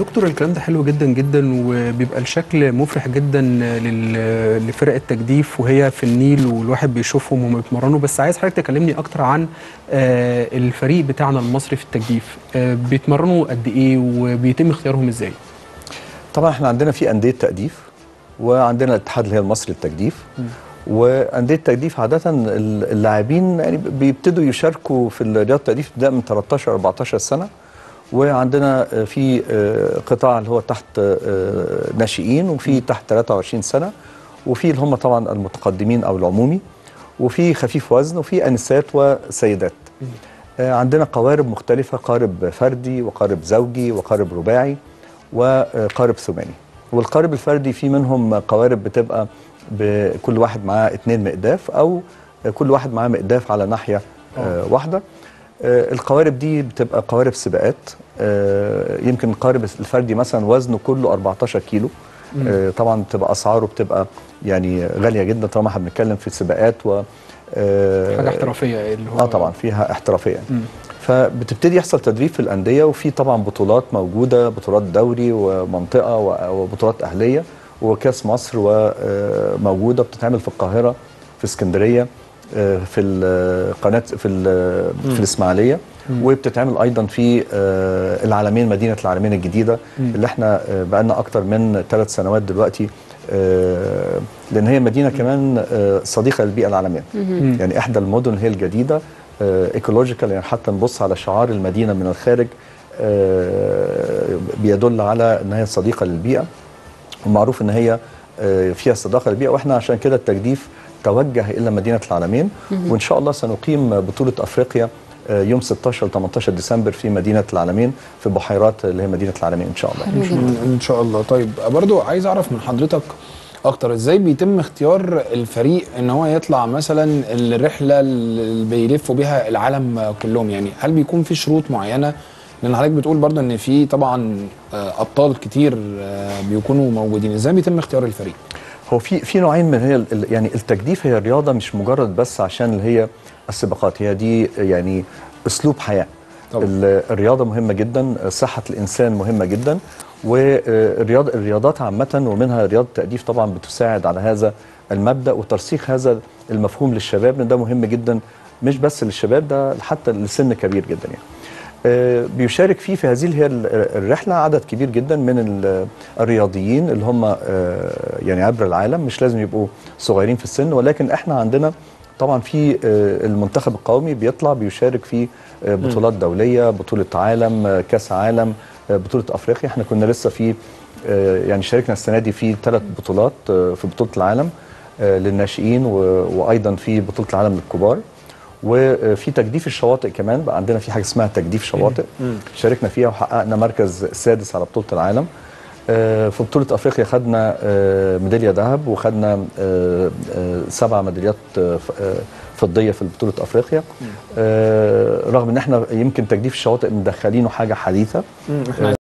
دكتور الكلام ده حلو جدا جدا وبيبقى الشكل مفرح جدا لل- لفرق التجديف وهي في النيل والواحد بيشوفهم وهم بيتمرنوا بس عايز حضرتك تكلمني اكتر عن آه، الفريق بتاعنا المصري في التجديف آه، بيتمرنوا قد ايه وبيتم اختيارهم ازاي؟ طبعا احنا عندنا في انديه تجديف وعندنا الاتحاد اللي هي المصري للتجديف وانديه التجديف عاده ال- اللاعبين يعني بيبتدوا يشاركوا في رياضه التجديف ابتداء من 13 14 سنه وعندنا آه، في آه، قطاع اللي هو تحت آه، ناشئين وفي تحت 23 سنه وفي اللي هم طبعا المتقدمين او العمومي وفي خفيف وزن وفي انسات وسيدات آه، عندنا قوارب مختلفة قارب فردي وقارب زوجي وقارب رباعي وقارب ثماني والقارب الفردي في منهم قوارب بتبقى بكل واحد معاه اتنين مقداف أو كل واحد معاه مقداف على ناحية آه، واحدة آه، القوارب دي بتبقى قوارب سباقات آه، يمكن القارب الفردي مثلا وزنه كله 14 كيلو آه، طبعا بتبقى اسعاره بتبقى يعني غاليه جدا طالما احنا بنتكلم في سباقات و آه، حاجه احترافيه اللي هو اه طبعا فيها احترافيه مم. فبتبتدي يحصل تدريب في الانديه وفي طبعا بطولات موجوده بطولات دوري ومنطقه و- وبطولات اهليه وكاس مصر وموجوده بتتعمل في القاهره في اسكندريه آه، في القناه في ال- في الاسماعيليه وبتتعمل ايضا في آه، العالمين مدينه العالمين الجديده اللي احنا آه، بقالنا اكتر من ثلاث سنوات دلوقتي آه، لان هي مدينه كمان آه، صديقه للبيئه العالميه يعني احدى المدن هي الجديده ايكولوجيكال يعني حتى نبص على شعار المدينه من الخارج آه، بيدل على ان هي صديقه للبيئه ومعروف ان هي آه، فيها صداقه للبيئه واحنا عشان كده التجديف توجه الى مدينه العالمين وان شاء الله سنقيم بطوله افريقيا آه، يوم 16 ل 18 ديسمبر في مدينه العالمين في بحيرات اللي هي مدينه العالمين ان شاء الله ان شاء الله ان شاء الله طيب برضو عايز اعرف من حضرتك اكتر ازاي بيتم اختيار الفريق ان هو يطلع مثلا الرحله اللي بيلفوا بيها العالم كلهم يعني هل بيكون في شروط معينه لان حضرتك بتقول برضو ان في طبعا آه، ابطال كتير آه، بيكونوا موجودين ازاي بيتم اختيار الفريق هو في في نوعين من هي ال- يعني التجديف هي رياضه مش مجرد بس عشان اللي هي السباقات هي دي يعني اسلوب حياه طبعا. ال- الرياضه مهمه جدا صحه الانسان مهمه جدا والرياض الرياضات عامه ومنها رياضه التجديف طبعا بتساعد على هذا المبدا وترسيخ هذا المفهوم للشباب لان ده مهم جدا مش بس للشباب ده حتى لسن كبير جدا يعني آه، بيشارك فيه في هذه هي ال- الرحله عدد كبير جدا من ال- الرياضيين اللي هم آه، يعني عبر العالم مش لازم يبقوا صغيرين في السن ولكن احنا عندنا طبعا في آه، المنتخب القومي بيطلع بيشارك في آه، بطولات دوليه بطوله عالم آه، كاس عالم آه، بطوله افريقيا احنا كنا لسه في آه، يعني شاركنا السنه دي في ثلاث بطولات آه، في بطوله العالم آه، للناشئين و- وايضا في بطوله العالم للكبار وفي تجديف الشواطئ كمان بقى عندنا في حاجه اسمها تجديف شواطئ شاركنا فيها وحققنا مركز سادس على بطوله العالم آه، في بطوله افريقيا خدنا آه، ميداليه ذهب وخدنا آه، آه، سبع ميداليات آه، ف- آه، فضيه في بطوله افريقيا آه، رغم ان احنا يمكن تجديف الشواطئ مدخلينه حاجه حديثه احنا